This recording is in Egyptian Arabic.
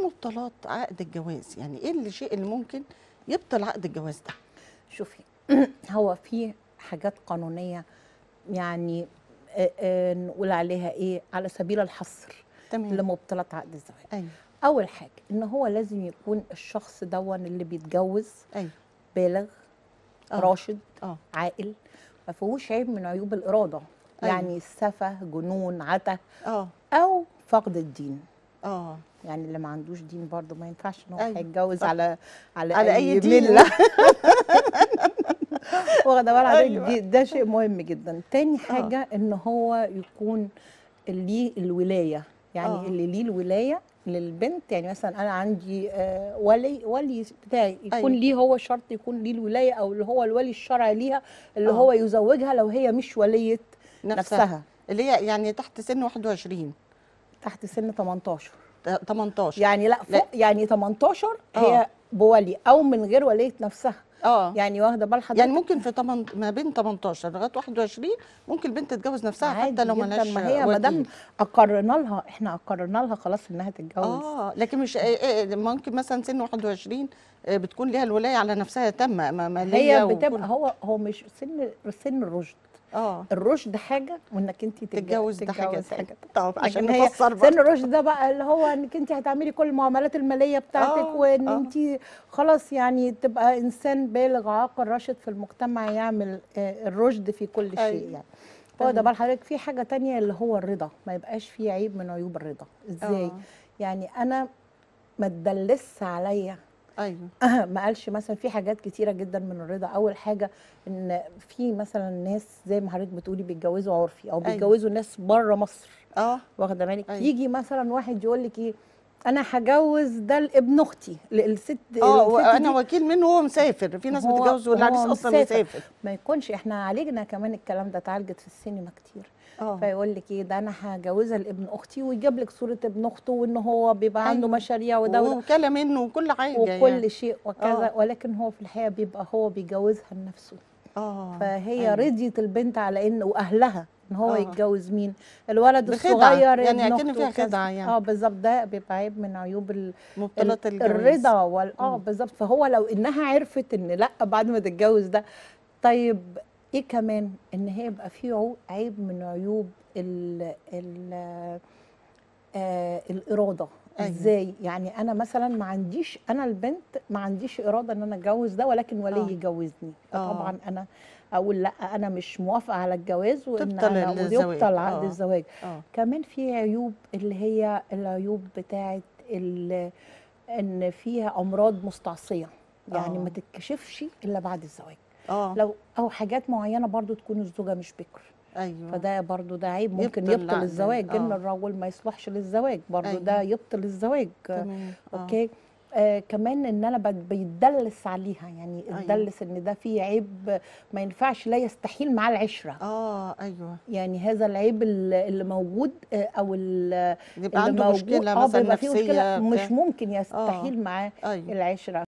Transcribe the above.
مبطلات عقد الجواز يعني ايه الشيء اللي ممكن يبطل عقد الجواز ده شوفي هو في حاجات قانونيه يعني آه، آه، نقول عليها ايه على سبيل الحصر تمام لمبطلات عقد الزواج ايوه اول حاجه ان هو لازم يكون الشخص دون اللي بيتجوز ايوه بالغ آه. راشد اه عاقل ما فيهوش عيب من عيوب الاراده أيوة. يعني سفه جنون عته اه او فقد الدين اه يعني اللي ما عندوش دين برضه ما ينفعش ان هو أيوة، هيتجوز صح. على على, على أي دين. مله واخده بال حضرتك أيوة. دي- ده شيء مهم جدا تاني حاجه ان هو يكون ليه الولايه يعني آه. اللي ليه الولايه للبنت يعني مثلا انا عندي آه، ولي ولي بتاعي يكون أيوة. ليه هو شرط يكون ليه الولايه او اللي هو الولي الشرعي ليها اللي آه. هو يزوجها لو هي مش وليه نفسها, نفسها اللي هي يعني تحت سن 21 تحت سن 18 ت- 18 يعني لا لا. فوق يعني 18 آه. هي بولي او من غير وليه نفسها اه يعني واخده بال حضرتك يعني ممكن في طمن... ما بين 18 لغايه 21 ممكن البنت تتجوز نفسها عادي حتى لو جداً، ملهاش ما هي ما دام وكيل. اقررنا لها احنا اقررنا لها خلاص انها تتجوز اه لكن مش إيه إيه ممكن مثلا سن 21 آه، بتكون ليها الولايه على نفسها تامه ما- ماليه هي وكل- بتبقى هو هو مش سن سن الرشد اه الرشد حاجه وانك انت تتجوز ده حاجه تتجوز ثانيه طب عشان لكن هي نفسر سن بقى الرشد ده بقى اللي هو انك انت هتعملي كل المعاملات الماليه بتاعتك آه، وان آه. انت خلاص يعني تبقى انسان بالغ عاقل راشد في المجتمع يعمل آه، الرشد في كل شيء أيوة. يعني هو ده تمام. بقى حضرتك في حاجه تانية اللي هو الرضا ما يبقاش فيه عيب من عيوب الرضا ازاي آه. يعني انا ما تدلس عليا ايوه ما قالش مثلا في حاجات كتيره جدا من الرضا اول حاجه ان في مثلا ناس زي ما حضرتك بتقولي بيتجوزوا عرفي او أيوة. بيتجوزوا ناس بره مصر اه واخده بالك أيوة. يجي مثلا واحد يقول لك ايه انا هجوز ده لابن اختي ل- الست اه الست وانا دي وكيل منه وهو مسافر في ناس هو- بتتجوز والعريس هو اصلا مسافر. مسافر ما يكونش احنا عالجنا كمان الكلام ده اتعالجت في السينما كتير اه فيقول لك ايه ده انا هجوزها لابن اختي ويجيب لك صوره ابن اخته وان هو بيبقى عنده أيوة. مشاريع وده وده وكاله منه وكل حاجه وكل يعني. شيء وكذا آه. ولكن هو في الحقيقه بيبقى هو بيجوزها لنفسه اه فهي أيوة. رضيت البنت على ان واهلها ان هو آه. يتجوز مين الولد بخدعة، الصغير يعني ابن أكن أخته فيها وكذا. خدعة يعني. اه بالظبط ده بيبقى عيب من عيوب ال... مبطلات ال- الجواز الرضا وال... اه مم. بالظبط فهو لو انها عرفت ان لا بعد ما تتجوز ده طيب ايه كمان ان هي يبقى في عو- عيب من عيوب ال... ال... آه الاراده أيوة. ازاي يعني انا مثلا ما عنديش انا البنت ما عنديش اراده ان انا اتجوز ده ولكن ولي آه. يجوزني آه. فطبعا انا اقول لا انا مش موافقه على الجواز وان تبطل انا الزواج. ويبطل عقد آه. الزواج اه كمان في عيوب اللي هي العيوب بتاعت ال- ان فيها امراض مستعصيه يعني آه. ما تتكشفش الا بعد الزواج اه لو او حاجات معينه برضو تكون الزوجه مش بكر ايوه فده برضو ده عيب ممكن يبطل يبطل العقد. الزواج ان آه. الرجل ما يصلحش للزواج برضو أيوة. ده يبطل الزواج تمام آه. اوكي آه كمان ان انا بت- بيتدلس عليها يعني أيوة. يتدلس ان ده فيه عيب ما ينفعش لا يستحيل معاه العشره اه ايوه يعني هذا العيب ال- اللي موجود آه، او ال- يبقى اللي عنده موجود مشكله اه مثلا بيبقى فيه نفسيه مشكله مش بتاع. ممكن يستحيل معاه ايوه العشره